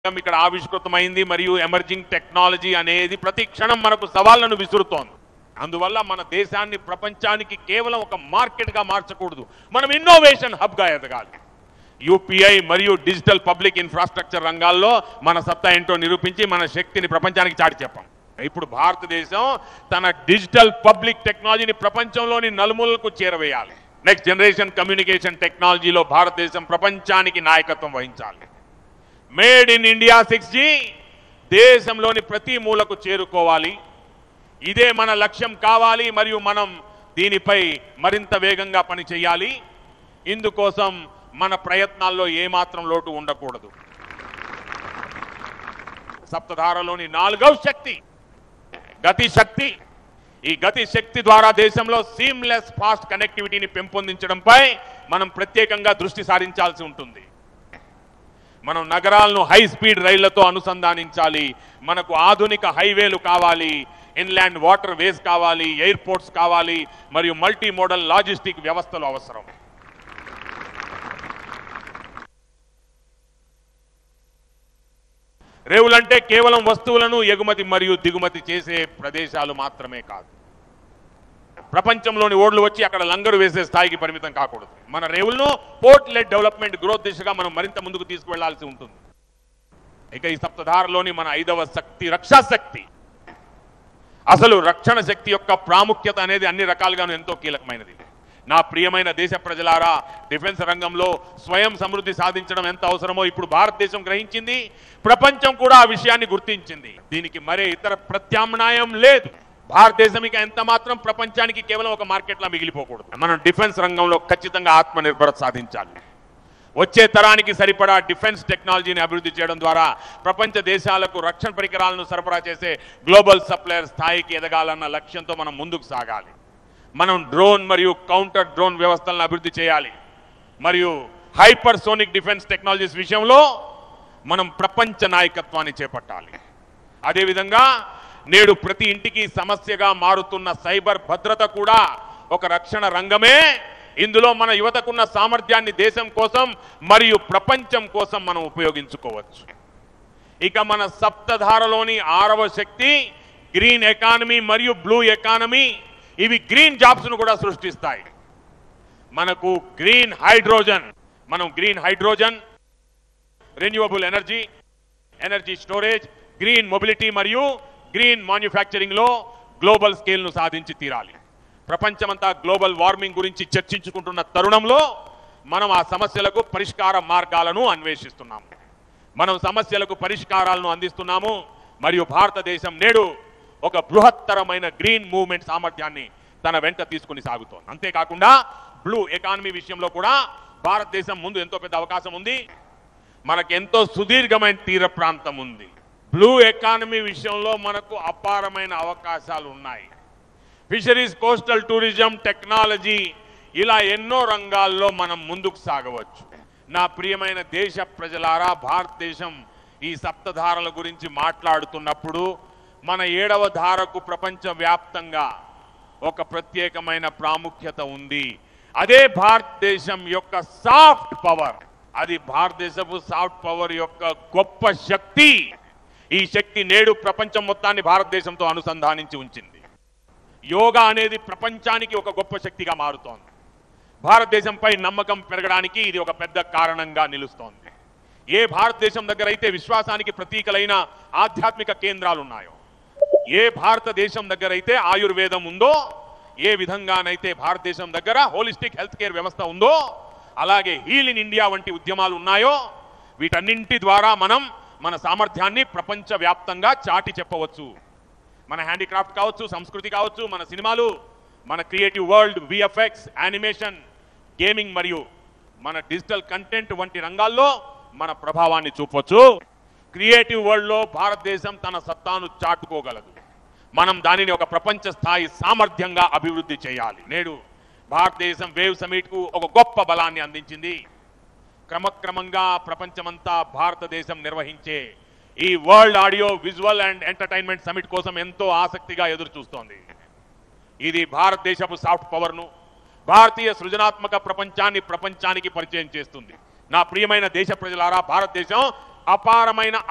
రంగం ఇక్కడ ఆవిష్కృతమైంది మరియు ఎమర్జింగ్ టెక్నాలజీ అనేది ప్రతి క్షణం మనకు సవాళ్లను విసురుతోంది అందువల్ల మన దేశాన్ని ప్రపంచానికి కేవలం ఒక మార్కెట్ గా మార్చకూడదు మనం ఇన్నోవేషన్ హబ్ గా ఎదగాలి యూపీఐ మరియు డిజిటల్ పబ్లిక్ ఇన్ఫ్రాస్ట్రక్చర్ రంగాల్లో మన సత్తా ఏంటో నిరూపించి మన శక్తిని ప్రపంచానికి చాటి చెప్పాం ఇప్పుడు భారతదేశం తన డిజిటల్ పబ్లిక్ టెక్నాలజీని ప్రపంచంలోని నలుమూలలకు చేరవేయాలి నెక్స్ట్ జనరేషన్ కమ్యూనికేషన్ టెక్నాలజీలో భారతదేశం ప్రపంచానికి నాయకత్వం వహించాలి made in India six G దేశంలోని ప్రతి మూలకు చేరుకోవాలి ఇదే మన లక్ష్యం కావాలి మరియు మనం దీనిపై మరింత వేగంగా పనిచేయాలి ఇందుకోసం మన ప్రయత్నాల్లో ఏమాత్రం లోటు ఉండకూడదు సప్తధారలోని నాలుగవ శక్తి గతి శక్తి ఈ గతి శక్తి ద్వారా దేశంలో సీమ్లెస్ ఫాస్ట్ కనెక్టివిటీని పెంపొందించడంపై మనం ప్రత్యేకంగా దృష్టి సారించాల్సి ఉంటుంది మనం నగరాలను హై స్పీడ్ రైళ్లతో అనుసంధానించాలి మనకు ఆధునిక హైవేలు కావాలి ఇన్లాండ్ వాటర్ వేస్ కావాలి ఎయిర్పోర్ట్స్ కావాలి మరియు మల్టీ మోడల్ లాజిస్టిక్ వ్యవస్థలు అవసరం రేవులంటే కేవలం వస్తువులను ఎగుమతి మరియు దిగుమతి చేసే ప్రదేశాలు మాత్రమే కాదు ప్రపంచంలోని ఓడ్లు వచ్చి అక్కడ లంగరు వేసే స్థాయికి పరిమితం కాకూడదు మన రేవులను పోర్ట్ లెడ్ డెవలప్మెంట్ గ్రోత్ దిశగా మనం మరింత ముందుకు తీసుకువెళ్లాల్సి ఉంటుంది ఇక ఈ సప్తధారలోని మన ఐదవ శక్తి రక్షా శక్తి అసలు రక్షణ శక్తి యొక్క ప్రాముఖ్యత అనేది అన్ని రకాలుగాను ఎంతో కీలకమైనది నా ప్రియమైన దేశ ప్రజలారా డిఫెన్స్ రంగంలో స్వయం సమృద్ధి సాధించడం ఎంత అవసరమో ఇప్పుడు భారతదేశం గ్రహించింది ప్రపంచం కూడా ఆ విషయాన్ని గుర్తించింది దీనికి మరే ఇతర ప్రత్యామ్నాయం లేదు భారతదేశం ఇక ఎంత మాత్రం ప్రపంచానికి కేవలం ఒక మార్కెట్లా మిగిలిపోకూడదు మనం డిఫెన్స్ రంగంలో ఖచ్చితంగా ఆత్మనిర్భరత సాధించాలి వచ్చే తరానికి సరిపడా డిఫెన్స్ టెక్నాలజీని అభివృద్ధి చేయడం ద్వారా ప్రపంచ దేశాలకు రక్షణ పరికరాలను సరఫరా చేసే గ్లోబల్ సప్లయర్ స్థాయికి ఎదగాలన్న లక్ష్యంతో మనం ముందుకు సాగాలి మనం డ్రోన్ మరియు కౌంటర్ డ్రోన్ వ్యవస్థలను అభివృద్ధి చేయాలి మరియు హైపర్ సోనిక్ డిఫెన్స్ టెక్నాలజీస్ విషయంలో మనం ప్రపంచ నాయకత్వాన్ని చేపట్టాలి అదేవిధంగా నేడు ప్రతి ఇంటికి సమస్యగా మారుతున్న సైబర్ భద్రత కూడా ఒక రక్షణ రంగమే ఇందులో మన యువతకున్న సామర్థ్యాన్ని దేశం కోసం మరియు ప్రపంచం కోసం మనం ఉపయోగించుకోవచ్చు ఇక మన సప్తధారలోని ఆరవ శక్తి గ్రీన్ ఎకానమీ మరియు బ్లూ ఎకానమీ ఇవి గ్రీన్ జాబ్స్ ను కూడా సృష్టిస్తాయి మనకు గ్రీన్ హైడ్రోజన్ మనం green hydrogen renewable energy energy storage green mobility మరియు గ్రీన్ మ్యానుఫ్యాక్చరింగ్ లో గ్లోబల్ స్కేల్ ను సాధించి తీరాలి ప్రపంచమంతా గ్లోబల్ వార్మింగ్ గురించి చర్చించుకుంటున్న తరుణంలో మనం ఆ సమస్యలకు పరిష్కార మార్గాలను అన్వేషిస్తున్నాము మనం సమస్యలకు పరిష్కారాలను అందిస్తున్నాము మరియు భారతదేశం నేడు ఒక బృహత్తరమైన గ్రీన్ మూవ్మెంట్ సామర్థ్యాన్ని తన వెంట తీసుకుని సాగుతోంది అంతేకాకుండా బ్లూ ఎకానమీ విషయంలో కూడా భారతదేశం ముందు ఎంతో పెద్ద అవకాశం ఉంది మనకెంతో సుదీర్ఘమైన తీర ప్రాంతం ఉంది బ్లూ ఎకానమీ విషయంలో మనకు అపారమైన అవకాశాలు ఉన్నాయి ఫిషరీస్ కోస్టల్ టూరిజం టెక్నాలజీ ఇలా ఎన్నో రంగాల్లో మనం ముందుకు సాగవచ్చు నా ప్రియమైన దేశ ప్రజలారా భారతదేశం ఈ సప్తధారల గురించి మాట్లాడుతున్నప్పుడు మన ఏడవ ధారకు ప్రపంచ వ్యాప్తంగా ఒక ప్రత్యేకమైన ప్రాముఖ్యత ఉంది అదే భారతదేశం యొక్క సాఫ్ట్ పవర్ అది భారతదేశపు సాఫ్ట్ పవర్ యొక్క గొప్ప శక్తి ఈ శక్తి నేడు ప్రపంచం మొత్తాన్ని భారతదేశంతో అనుసంధానించి ఉంచింది యోగా అనేది ప్రపంచానికి ఒక గొప్ప శక్తిగా మారుతోంది భారతదేశంపై నమ్మకం పెరగడానికి ఇది ఒక పెద్ద కారణంగా నిలుస్తోంది ఏ భారతదేశం దగ్గర అయితే విశ్వాసానికి ప్రతీకలైన ఆధ్యాత్మిక కేంద్రాలు ఉన్నాయో ఏ భారతదేశం దగ్గర అయితే ఆయుర్వేదం ఉందో ఏ విధంగానైతే భారతదేశం దగ్గర హోలిస్టిక్ హెల్త్ కేర్ వ్యవస్థ ఉందో అలాగే హీల్ ఇన్ ఇండియా వంటి ఉద్యమాలు ఉన్నాయో వీటన్నింటి ద్వారా మనం మన సామర్థ్యాన్ని ప్రపంచ వ్యాప్తంగా చాటి చెప్పవచ్చు మన హ్యాండీక్రాఫ్ట్ కావచ్చు సంస్కృతి కావచ్చు మన సినిమాలు మన creative world VFX animation gaming మరియు మన డిజిటల్ కంటెంట్ వంటి రంగాల్లో మన ప్రభావాన్ని చూపొచ్చు క్రియేటివ్ వరల్డ్లో భారతదేశం తన సత్తాను చాటుకోగలదు మనం దానిని ఒక ప్రపంచ స్థాయి సామర్థ్యంగా అభివృద్ధి చేయాలి నేడు భారతదేశం వేవ్ సమిట్కు ఒక గొప్ప బలాన్ని అందించింది క్రమక్రమంగా ప్రపంచమంతా భారతదేశం నిర్వహించే ఈ world audio visual and entertainment summit కోసం ఎంతో ఆసక్తిగా ఎదురు చూస్తోంది ఇది భారతదేశపు సాఫ్ట్ పవర్ను భారతీయ సృజనాత్మక ప్రపంచాన్ని ప్రపంచానికి పరిచయం చేస్తుంది నా ప్రియమైన దేశ ప్రజలారా భారతదేశం అపారమైన